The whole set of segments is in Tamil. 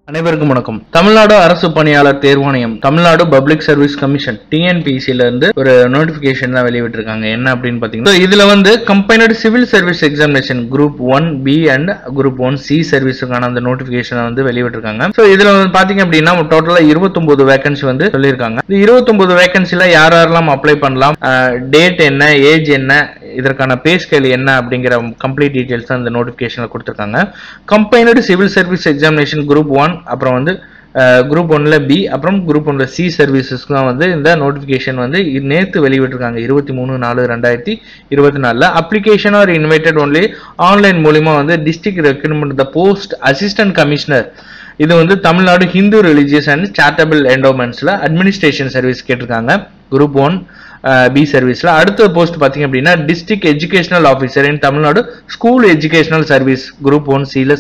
அனைவருக்கும் வணக்கம் தமிழ்நாடு அரசு பணியாளர் தேர்வாணையம் தமிழ்நாடு பப்ளிக் சர்வீஸ் கமிஷன் டிஎன்பிசில இருந்து ஒரு நோட்டிபிகேஷன் தான் வெளியிட்டிருக்காங்க என்ன அப்படின்னு பாத்தீங்கன்னா so இதுல வந்து combined civil service examination group one B and group one C சர்வீஸுக்கான அந்த நோட்டிபிகேஷனை வந்து வெளியிட்டிருக்காங்க ஸோ இதுல வந்து பாத்தீங்க அப்படின்னா டோட்டலா இருபத்தொன்பது வேகன்சி வந்து சொல்லியிருக்காங்க இந்த இருபத்தொன்பது வேகன்சில யார் யாரெல்லாம் அப்ளை பண்ணலாம் டேட் என்ன ஏஜ் என்ன இதற்கான பே ஸ்கேல் என்ன அப்படிங்கிற கம்ப்ளீட் டீடைல்ஸ் தான் இந்த நோட்டிஃபிகேஷனில் கொடுத்துருக்காங்க combined civil service examination group one அப்புறம் வந்து குரூப் ஒன்ல பி அப்புறம் குரூப் ஒன்ல சி சர்வீசஸ்க்கு தான் வந்து இந்த நோட்டிஃபிகேஷன் வந்து நேற்று வெளியிட்டிருக்காங்க இருபத்தி மூணு நாலு ரெண்டாயிரத்தி இருபத்தி நாலில் application are invited only online மூலிமா வந்து district recruitment the post assistant commissioner இது வந்து Tamil Nadu Hindu religious and charitable என்டோமெண்ட்ஸில் அட்மினிஸ்ட்ரேஷன் சர்வீஸ் கேட்டிருக்காங்க குரூப் ஒன் பி சர்வீஸ்ல அடுத்த போஸ்ட் பாத்தீங்க அப்படின்னா district educational officer in Tamil Nadu school educational service group one சில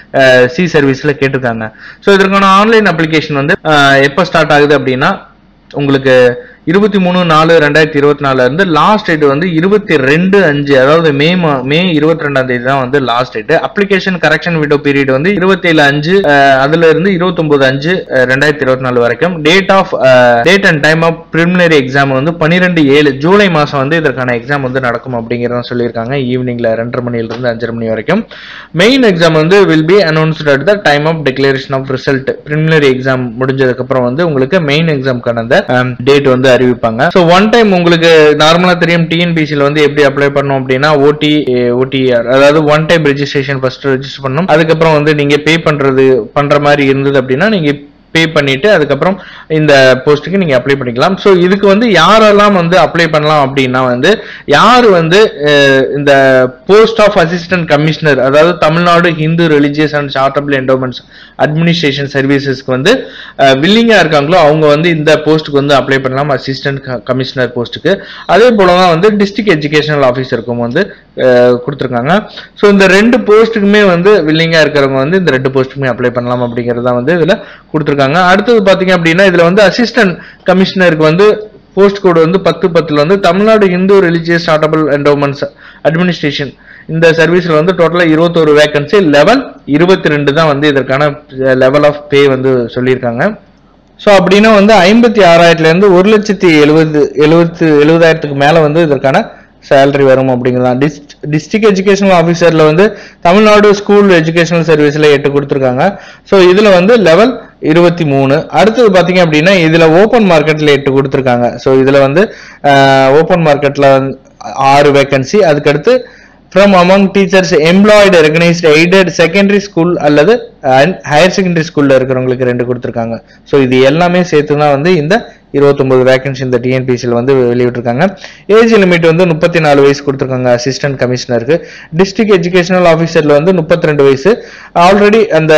சி சர்வீஸ்ல கேட்டிருக்காங்க ஸோ இதற்கான ஆன்லைன் அப்ளிகேஷன் வந்து அஹ், எப்போ ஸ்டார்ட் ஆகுது அப்படின்னா உங்களுக்கு இருபத்தி மூணு நாலு ரெண்டாயிரத்தி இருபத்தி நாலுல இருந்து லாஸ்ட் டேட் வந்து இருபத்தி ரெண்டு அஞ்சு அதாவது மே மா- மே இருபத்தி ரெண்டாம் தேதி தான் வந்து last date application correction window period வந்து இருபத்தேழு அஞ்சு அஹ், அதுல இருந்து இருபத்தொன்பது அஞ்சு அஹ், ரெண்டாயிரத்தி இருபத்தி நாலு வரைக்கும் date of date and time of preliminary exam வந்து பன்னிரெண்டு ஏழு ஜூலை மாசம் வந்து இதற்கான எக்ஸாம் வந்து நடக்கும் அப்படிங்கிறத சொல்லியிருக்காங்க ஈவினிங்ல ரெண்டரை மணில இருந்து அஞ்சரை மணி வரைக்கும் மெயின் எக்ஸாம் வந்து will be announced at the time of declaration of result preliminary exam முடிஞ்சதுக்கு அப்புறம் வந்து உங்களுக்கு மெயின் எக்ஸாம்க்கான அந்த டேட் வந்து அறிவிப்பாங்க ஸோ ஒன் டைம் உங்களுக்கு நார்மலா தெரியும் டிஎன்பிசியில் வந்து எப்படி அப்ளை பண்ணோம் அப்படின்னா ஓடி ஓடிஆர் அதாவது one time registration first register பண்ணணும் அதுக்கப்புறம் வந்து நீங்க பே பண்றது பண்ற மாதிரி இருந்தது அப்படின்னா நீங்க பே பண்ணிட்டு அதுக்கப்புறம் இந்த போஸ்ட்டுக்கு நீங்க அப்ளை பண்ணிக்கலாம் ஸோ இதுக்கு வந்து யாரெல்லாம் வந்து அப்ளை பண்ணலாம் அப்படின்னா வந்து யார் வந்து அஹ், இந்த போஸ்ட் ஆஃப் அசிஸ்டன்ட் கமிஷனர் அதாவது Tamil Nadu Hindu religious and charitable endowments administration சர்வீசஸ்க்கு வந்து வில்லிங்கா இருக்காங்களோ அவங்க வந்து இந்த போஸ்ட்டுக்கு வந்து அப்ளை பண்ணலாம் அசிஸ்டன்ட் கமிஷனர் போஸ்ட்டுக்கு அதே போல தான் வந்து டிஸ்ட்ரிக்ட் எஜுகேஷனல் ஆஃபீஸருக்கும் வந்து அஹ், கொடுத்துருக்காங்க ஸோ இந்த ரெண்டு போஸ்ட்டுக்குமே வந்து வில்லிங்கா இருக்கிறவங்க வந்து இந்த ரெண்டு போஸ்ட்டுக்குமே அப்ளை பண்ணலாம் அப்படிங்கிறது தான் வந்து இதுல கொடுத்துருக்காங்க அடுத்தது பாத்தீங்க அப்படின்னா இதுல வந்து அசிஸ்டன்ட் கமிஷனருக்கு வந்து போஸ்ட் கோடு வந்து பத்து பத்துல வந்து Tamil Nadu Hindu religious charitable endowments administration இந்த சர்வீஸ்ல வந்து டோட்டலா இருபத்தோரு வேகன்சி லெவல் இருபத்தி ரெண்டு தான் வந்து இதற்கான லெவல் ஆஃப் பே வந்து சொல்லியிருக்காங்க ஸோ அப்படின்னா வந்து ஐம்பத்தி ஆறாயிரத்துல இருந்து ஒரு லட்சத்தி எழுபது எழுபத்து எழுபதாயிரத்துக்கு மேல வந்து இதற்கான சேலரி வரும் அப்படிங்கிறதான் டிஸ்ட் டிஸ்ட்ரிக்ட் எஜுகேஷனல் ஆஃபீஸர்ல வந்து தமிழ்நாடு ஸ்கூல் எஜுகேஷனல் சர்வீஸ்ல எட்டு கொடுத்துருக்காங்க ஸோ இதுல வந்து லெவல் இருபத்தி மூணு அடுத்தது பாத்தீங்க அப்படின்னா இதுல ஓப்பன் மார்க்கெட்ல எட்டு கொடுத்துருக்காங்க ஸோ இதுல வந்து ஓப்பன் மார்க்கெட்ல ஆறு வேகன்சி அதுக்கடுத்து from among teachers employed recognised aided secondary school அல்லது ஹையர் செகண்டரி ஸ்கூல்ல இருக்கிறவங்களுக்கு ரெண்டு கொடுத்துருக்காங்க ஸோ இது எல்லாமே சேர்த்து தான் வந்து இந்த இருபத்தொன்பது வேகன்சி இந்த டிஎன்பிசியில் வந்து வெளியிட்டிருக்காங்க ஏஜ் லிமிட் வந்து முப்பத்தி நாலு வயசு கொடுத்துருக்காங்க அசிஸ்டன்ட் கமிஷனருக்கு டிஸ்ட்ரிக்ட் எஜுகேஷனல் ஆஃபீஸர்ல வந்து முப்பத்தி ரெண்டு வயசு ஆல்ரெடி அந்த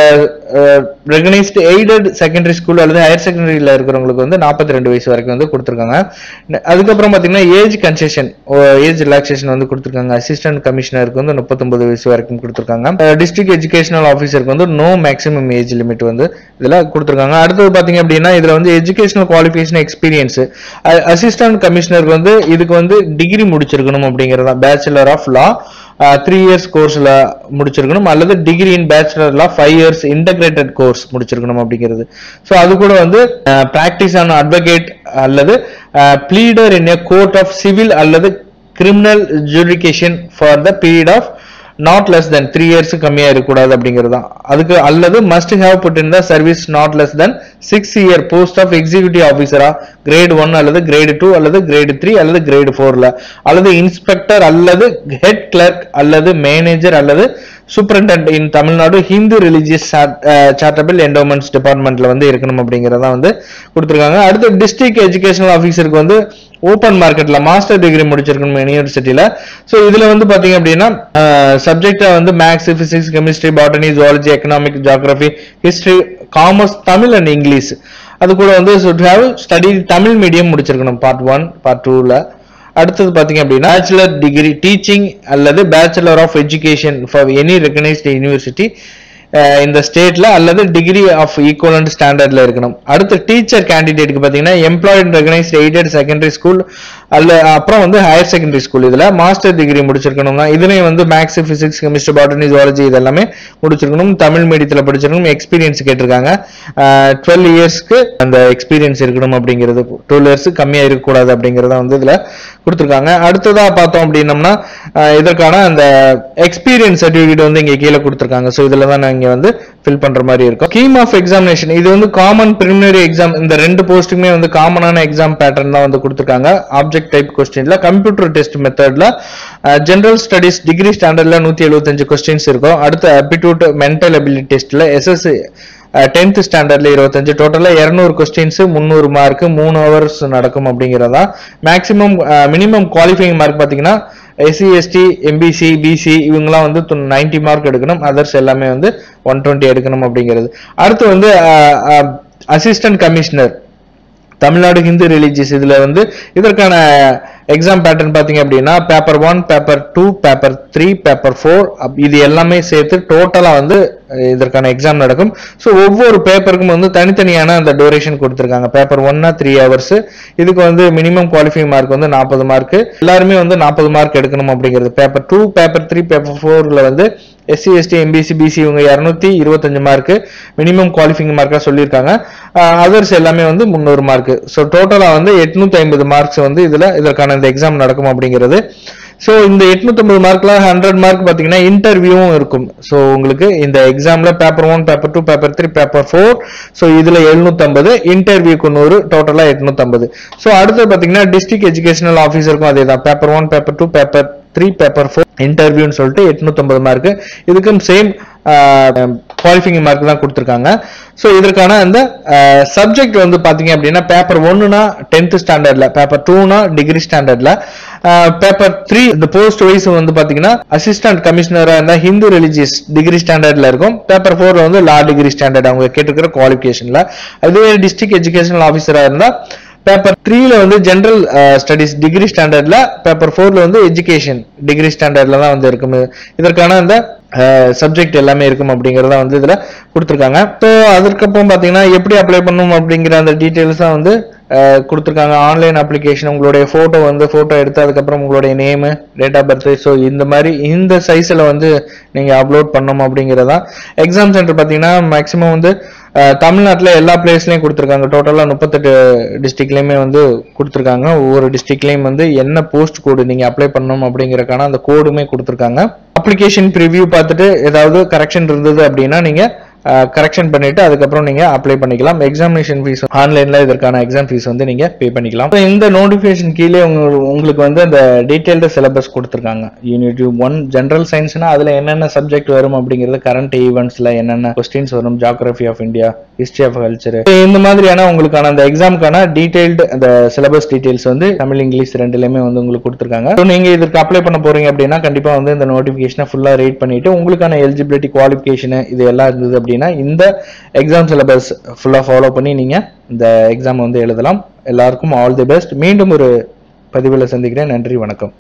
ரெகனைஸ்டு எய்டட் செகண்டரி ஸ்கூல் அல்லது ஹையர் செகண்டரியில் இருக்கிறவங்களுக்கு வந்து நாற்பத்தி ரெண்டு வயசு வரைக்கும் வந்து கொடுத்துருக்காங்க ந- அதுக்கப்புறம் பார்த்தீங்கன்னா ஏஜ் கன்செஷன் ஏஜ் ரிலாக்ஸேஷன் வந்து கொடுத்துருக்காங்க அசிஸ்டன்ட் கமிஷனருக்கு வந்து முப்பத்தொன்பது வயசு வரைக்கும் கொடுத்துருக்காங்க டிஸ்ட்ரிக்ட் எஜுகேஷனல் ஆஃபீஸருக்கு வந்து நோ மேக்ஸிமம் ஏஜ் லிமிட் வந்து இதுல கொடுத்துருக்காங்க அடுத்தது பாத்தீங்க அப்படின்னா இதுல வந்து எஜுகேஷனல் குவாலிஃபிகேஷன் எக்ஸ்பீரியன்ஸ் அசிஸ்டன்ட் கமிஷனருக்கு வந்து இதுக்கு வந்து டிகிரி முடிச்சிருக்கணும் அப்படிங்கறதா bachelor of law three years கோர்ஸ்ல முடிச்சிருக்கணும் அல்லது degree in bachelor law five years integrated course முடிச்சிருக்கணும் அப்படிங்கிறது ஸோ அது கூட வந்து பிராக்டிஸ் ஆன் அட்வொகேட் அல்லது pleader in a court of civil அல்லது criminal judication for the period of not less than three years கம்மியா இருக்கக்கூடாது அப்படிங்கிறது தான் அதுக்கு அல்லது must have put in the service not less than six year post of executive ஆஃபீஸரா கிரேட் ஒன் அல்லது கிரேடு டூ அல்லது கிரேடு த்ரீ அல்லது கிரேடு ஃபோர்ல அல்லது இன்ஸ்பெக்டர் அல்லது ஹெட் கிளர்க் அல்லது மேனேஜர் அல்லது superintendent in Tamil Nadu Hindu religious charitable endowments டிபார்ட்மெண்ட்ல வந்து இருக்கணும் அப்படிங்கறத வந்து கொடுத்துருக்காங்க அடுத்து டிஸ்ட்ரிக்ட் எஜுகேஷனல் ஆஃபீஸருக்கு வந்து ஓப்பன் மார்க்கெட்ல மாஸ்டர் டிகிரி முடிச்சிருக்கணும் யூனிவர்சிட்டியில ஸோ இதுல வந்து பாத்தீங்க அப்படின்னா சப்ஜெக்டா வந்து maths physics chemistry botany zoology economic geography history commerce Tamil and English அது கூட வந்து should have study Tamil medium முடிச்சிருக்கணும் பார்ட் ஒன் பார்ட் டூல அடுத்தது பாத்தீங்க அப்படின்னா பேச்சுலர் டிகிரி டீச்சிங் அல்லது bachelor of education for any recognised university இந்த ஸ்டேட்ல அல்லது டிகிரி ஆஃப் ஈக்குவலண்ட் ஸ்டாண்டர்ட்ல இருக்கணும் அடுத்து டீச்சர் கேண்டிடேட்டுக்கு பார்த்தீங்கன்னா employed recognised aided secondary school அல்ல அப்புறம் வந்து ஹையர் செகண்டரி ஸ்கூல் இதுல மாஸ்டர் டிகிரி முடிச்சிருக்கணும்னா இதுலயும் வந்து maths physics chemistry botany zoology இதெல்லாமே முடிச்சிருக்கணும் தமிழ் மீடியத்தில் படிச்சிருக்கணும் எக்ஸ்பீரியன்ஸ் கேட்டிருக்காங்க டுவெல் இயர்ஸ்க்கு அந்த எக்ஸ்பீரியன்ஸ் இருக்கணும் அப்படிங்கிறது டுவெல் இயர்ஸ் கம்மியா இருக்கக்கூடாது அப்படிங்கிறத வந்து இதுல கொடுத்துருக்காங்க அடுத்ததா பார்த்தோம் அப்படின்னம்னா அஹ், இதற்கான அந்த எக்ஸ்பீரியன்ஸ் சர்டிஃபிகேட் வந்து இங்க கீழே கொடுத்துருக்காங்க ஸோ இதுல தான் நான் இங்க வந்து ஃபில் பண்ற மாதிரி இருக்கும் ஸ்கீம் ஆஃப் எக்ஸாமினேஷன் இது வந்து காமன் preliminary எக்ஸாம் இந்த ரெண்டு போஸ்ட்டுமே வந்து காமனான எக்ஸாம் பேட்டர்ன் தான் வந்து கொடுத்துருக்காங்க ஆப்ஜெக்ட் டைப் கொஸ்டின்ல கம்ப்யூட்டர் டெஸ்ட் மெத்தட்ல ஜெனரல் ஸ்டடிஸ் டிகிரி ஸ்டாண்டர்ட்ல நூத்தி எழுபத்தஞ்சு கொஸ்டின்ஸ் இருக்கும் அடுத்து அப்டிடியூட் மென்டல் அபிலிட்டி டெஸ்ட்ல எஸ்எஸ் டென்த் ஸ்டாண்டர்ட்ல இருபத்தஞ்சு டோட்டலா இருநூறு கொஸ்டின்ஸ் முந்நூறு மார்க் மூணு ஹவர்ஸ் நடக்கும் அப்படிங்கிறதா மேக்ஸிமம் மினிமம் குவாலிஃபைங் மார்க் பாத்தீங்கன்னா எஸ்சி எஸ்டி எம்பிசி பிசி இவங்கெல்லாம் வந்து நைன்டி மார்க் எடுக்கணும் அதர்ஸ் எல்லாமே வந்து ஒன் டுவெண்ட்டி எடுக்கணும் அப்படிங்கிறது அடுத்து வந்து assistant commissioner Tamil Nadu Hindu religious இதுல வந்து இதற்கான எக்ஸாம் பேட்டர்ன் பாத்தீங்க அப்படின்னா paper one paper two paper three paper four இது எல்லாமே சேர்த்து டோட்டலா வந்து அஹ், இதற்கான எக்ஸாம் நடக்கும் ஸோ ஒவ்வொரு பேப்பருக்கும் வந்து தனித்தனியான அந்த டூரேஷன் கொடுத்துருக்காங்க பேப்பர் ஒன்னா த்ரீ ஹவர்ஸ் இதுக்கு வந்து மினிமம் குவாலிஃபைங் மார்க் வந்து நாற்பது மார்க் எல்லாருமே வந்து நாற்பது மார்க் எடுக்கணும் அப்படிங்கிறது paper two paper three paper ஃபோர்ல வந்து எஸ்சி எஸ்டி எம்பிசி பிசி இவங்க இரநூத்தி இருபத்தஞ்சு மார்க் மினிமம் குவாலிஃபைங் மார்க்கா சொல்லியிருக்காங்க அதர்ஸ் எல்லாமே வந்து முந்நூறு மார்க் ஸோ டோட்டலா வந்து எட்நூத்தி ஐம்பது மார்க்ஸ் வந்து இதுல இதற்கான இந்த எக்ஸாம் நடக்கும் அப்படிங்கிறது ஸோ இந்த 850 மார்க்ல ஹண்ட்ரட் மார்க் பார்த்தீங்கன்னா இன்டர்வியூவும் இருக்கும் ஸோ உங்களுக்கு இந்த எக்ஸாம்ல paper one paper two paper three paper four so இதுல 750 இன்டர்வியூக்கு நூறு டோட்டலா 850 ஸோ அடுத்து பார்த்தீங்கன்னா டிஸ்ட்ரிக்ட் எஜுகேஷனல் ஆஃபீஸருக்கும் அதே தான் paper one paper two paper three paper four இன்டர்வியூன்னு சொல்லிட்டு 850 மார்க் இதுக்கும் சேம் குவாலிஃபைங் மார்க் தான் கொடுத்துருக்காங்க ஸோ இதற்கான அந்த சப்ஜெக்ட் வந்து பார்த்தீங்க அப்படின்னா பேப்பர் ஒன்னுனா டென்த் ஸ்டாண்டர்ட்ல பேப்பர் டூனா டிகிரி ஸ்டாண்டர்ட்ல பேப்பர் த்ரீ இந்த போஸ்ட் வைஸ் வந்து பார்த்தீங்கன்னா அசிஸ்டன்ட் கமிஷனராக இருந்தால் ஹிந்து ரிலிஜியஸ் டிகிரி ஸ்டாண்டர்ட்ல இருக்கும் பேப்பர் ஃபோர்ல வந்து லா டிகிரி ஸ்டாண்டர்ட் அவங்க கேட்டிருக்கிற குவாலிஃபிகேஷன்ல அதுவே டிஸ்ட்ரிக்ட் எஜுகேஷனல் ஆஃபீஸராக இருந்தால் பேப்பர் த்ரீல வந்து ஜென்ரல் ஸ்டடிஸ் டிகிரி ஸ்டாண்டர்ட்ல பேப்பர் ஃபோர்ல வந்து எஜுகேஷன் டிகிரி ஸ்டாண்டர்ட்ல தான் வந்து இருக்கும் இதற்கான அந்த சப்ஜெக்ட் எல்லாமே இருக்கும் அப்படிங்கறத வந்து இதுல கொடுத்துருக்காங்க ஸோ அதற்கப்புறம் பாத்தீங்கன்னா எப்படி அப்ளை பண்ணணும் அப்படிங்கிற அந்த டீட்டெயில்ஸ் தான் வந்து அஹ், கொடுத்திருக்காங்க ஆன்லைன் அப்ளிகேஷன் உங்களுடைய போட்டோ வந்து போட்டோ எடுத்து அதுக்கப்புறம் உங்களுடைய name date of birth so இந்த மாதிரி இந்த சைஸ்ல வந்து நீங்க அப்லோட் பண்ணணும் அப்படிங்கறதா எக்ஸாம் சென்டர் பாத்தீங்கன்னா மேக்ஸிமம் வந்து அஹ், தமிழ்நாட்டுல எல்லா பிளேஸ்லயும் கொடுத்துருக்காங்க டோட்டலா முப்பத்தெட்டு டிஸ்ட்ரிக்ட்லயுமே வந்து கொடுத்துருக்காங்க ஒவ்வொரு டிஸ்ட்ரிக்ட்லயும் வந்து என்ன போஸ்ட் கோடு நீங்க அப்ளை பண்ணணும் அப்படிங்கறதுக்கான அந்த கோடுமே கொடுத்துருக்காங்க அப்ளிகேஷன் ப்ரிவ்யூ பார்த்துட்டு ஏதாவது கரெக்ஷன் இருந்தது அப்படின்னா நீங்க கரெக்ஷன் பண்ணிட்டு அதுக்கப்புறம் நீங்க அப்ளை பண்ணிக்கலாம் எக்ஸாமினேஷன் ஃபீஸ் ஆன்லைன்ல இதற்கான எக்ஸாம் ஃபீஸ் வந்து நீங்க பே பண்ணிக்கலாம் இப்ப இந்த நோட்டிபிகேஷன் கீழே உங்க- உங்களுக்கு வந்து அந்த டீடைல்டு சிலபஸ் கொடுத்துருக்காங்க யூனிட் ஒன் ஜென்ரல் சயின்ஸ்னா அதுல என்னென்ன சப்ஜெக்ட் வரும் அப்படிங்கிறது கரண்ட் ஈவெண்ட்ஸ்ல என்னென்ன கொஸ்டின்ஸ் வரும் geography of India history of culture இந்த மாதிரியான உங்களுக்கான அந்த எக்ஸாமுக்கான டீடைல்டு அந்த சிலபஸ் டீடைல்ஸ் வந்து தமிழ் இங்கிலீஷ் ரெண்டுலயுமே வந்து உங்களுக்கு கொடுத்துருக்காங்க ஸோ நீங்க இதற்கு அப்ளை பண்ண போறீங்க அப்படின்னா கண்டிப்பா வந்து இந்த நோட்டிபிகேஷனை ஃபுல்லா ரீட் பண்ணிட்டு உங்களுக்கான எலிஜிபிலிட்டி குவாலிஃபிகேஷன் இது எல்லாம் இருந்தது அப்படின்னா இந்த எக்ஸாம் சிலபஸ் ஃபுல்லா ஃபாலோ பண்ணி நீங்க இந்த எக்ஸாம் வந்து எழுதலாம் எல்லாருக்கும் ஆல் தி பெஸ்ட் மீண்டும் ஒரு பதிவில் சந்திக்கிறேன் நன்றி வணக்கம்